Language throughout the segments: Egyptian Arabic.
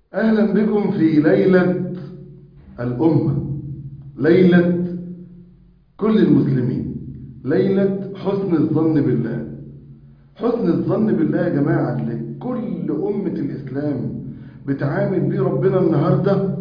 أهلا بكم في ليلة الأمة ليلة كل المسلمين ليلة حسن الظن بالله حسن الظن بالله يا جماعة اللي كل أمة الإسلام بتعامل بيه ربنا النهاردة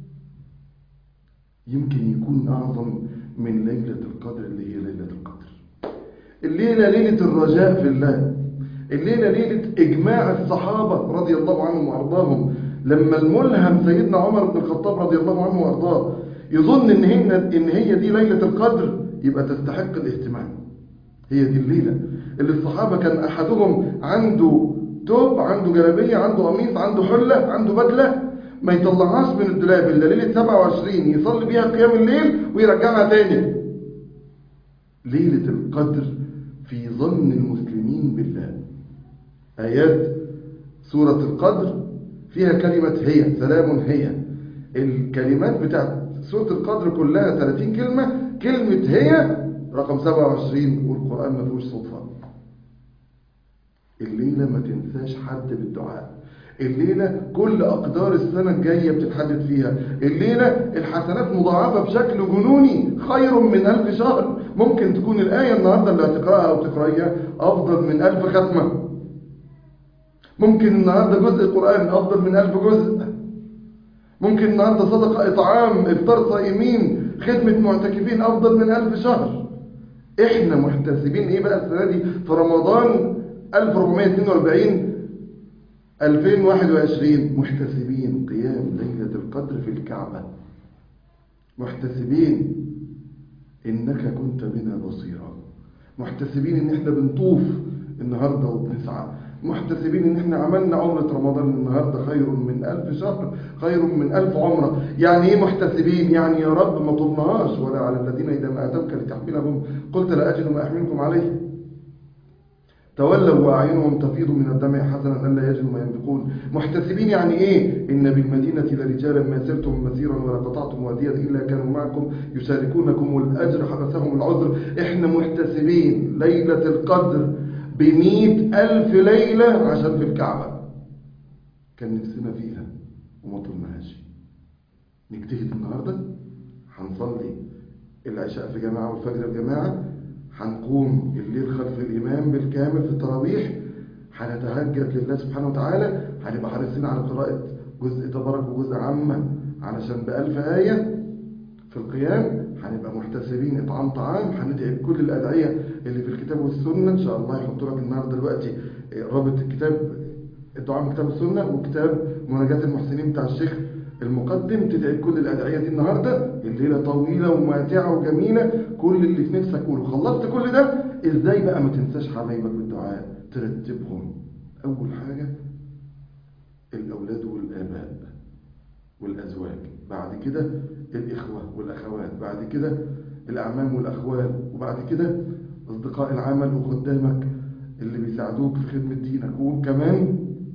يمكن يكون أعظم من ليلة القدر اللي هي ليلة القدر الليلة ليلة الرجاء في الله الليلة ليلة إجماع الصحابة رضي الله عنهم وأرضاهم لما الملهم سيدنا عمر بن الخطاب رضي الله عنه وأرضاه يظن إن هي, إن هي دي ليلة القدر يبقى تستحق الاهتمام هي دي الليلة اللي الصحابة كان أحدهم عنده توب عنده جلابية عنده قميص عنده حلة عنده بدلة ما يطلعهاش من الدولاب إلا ليلة 27 يصلي بيها قيام الليل ويرجعها تاني ليلة القدر في ظن المسلمين بالله آيات سورة القدر فيها كلمة هي سلام هي الكلمات بتاعت سورة القدر كلها 30 كلمة كلمة هي رقم 27 والقرآن ما فيهوش صدفة الليلة ما تنساش حد بالدعاء الليلة كل أقدار السنة الجاية بتتحدد فيها الليلة الحسنات مضاعفة بشكل جنوني خير من ألف شهر ممكن تكون الآية النهاردة اللي هتقرأها أو تقرأيها أفضل من ألف ختمة ممكن النهاردة جزء قرآن أفضل من ألف جزء ممكن النهاردة صدقة إطعام إفطار صائمين خدمة معتكفين أفضل من ألف شهر إحنا محتسبين إيه بقى السنة دي في رمضان 1442 2021 محتسبين قيام ليلة القدر في الكعبة محتسبين إنك كنت بنا بصيرا محتسبين إن إحنا بنطوف النهاردة وبنسعى محتسبين إن إحنا عملنا عمرة رمضان النهاردة خير من ألف شهر خير من ألف عمرة يعني إيه محتسبين يعني يا رب ما طلناهاش ولا على الذين إذا ما أتوك لتحملهم قلت لا أجد ما أحملكم عليه تولوا وأعينهم تفيض من الدمع حسنا ألا يجدوا ما ينفقون محتسبين يعني إيه إن بالمدينة لرجالا ما سرتم مسيرا ولا قطعتم واديا إلا كانوا معكم يشاركونكم والأجر حبسهم العذر إحنا محتسبين ليلة القدر بمئة ألف ليلة عشان في الكعبة كان نفسنا فيها وما طلناهاش نجتهد النهاردة هنصلي العشاء في جماعة والفجر في جماعة هنقوم الليل خلف الإمام بالكامل في التراويح هنتهجد لله سبحانه وتعالى هنبقى حريصين على قراءة جزء تبارك وجزء عامة علشان بألف آية في القيام هنبقى محتسبين إطعام طعام هندعي بكل الأدعية اللي في الكتاب والسنة إن شاء الله يحط لك النهاردة دلوقتي رابط الكتاب الدعاء من كتاب السنة وكتاب مناجاة المحسنين بتاع الشيخ المقدم تدعي كل الأدعية دي النهاردة الليلة طويلة وماتعة وجميلة كل اللي في نفسك قوله خلصت كل ده ازاي بقى ما تنساش حبايبك بالدعاء ترتبهم أول حاجة الأولاد والآباء والأزواج بعد كده الإخوة والأخوات بعد كده الأعمام والأخوال وبعد كده أصدقاء العمل وخدامك اللي بيساعدوك في خدمة دينك وكمان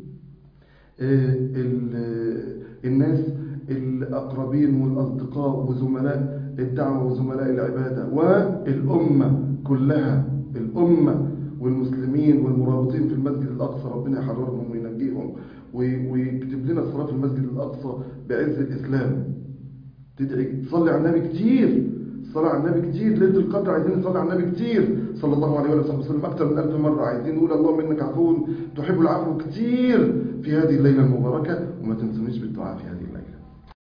الناس الأقربين والأصدقاء وزملاء الدعوة وزملاء العبادة والأمة كلها الأمة والمسلمين والمرابطين في المسجد الأقصى ربنا يحررهم وينجيهم ويكتب لنا الصلاة في المسجد الأقصى بعز الإسلام تدعي تصلي على النبي كتير الصلاة على النبي كتير ليلة القدر عايزين نصلي على النبي كتير صلى الله عليه وسلم أكثر من ألف مرة عايزين نقول اللهم إنك عفو تحب العفو كتير في هذه الليلة المباركة وما تنسونيش بالدعاء في هذه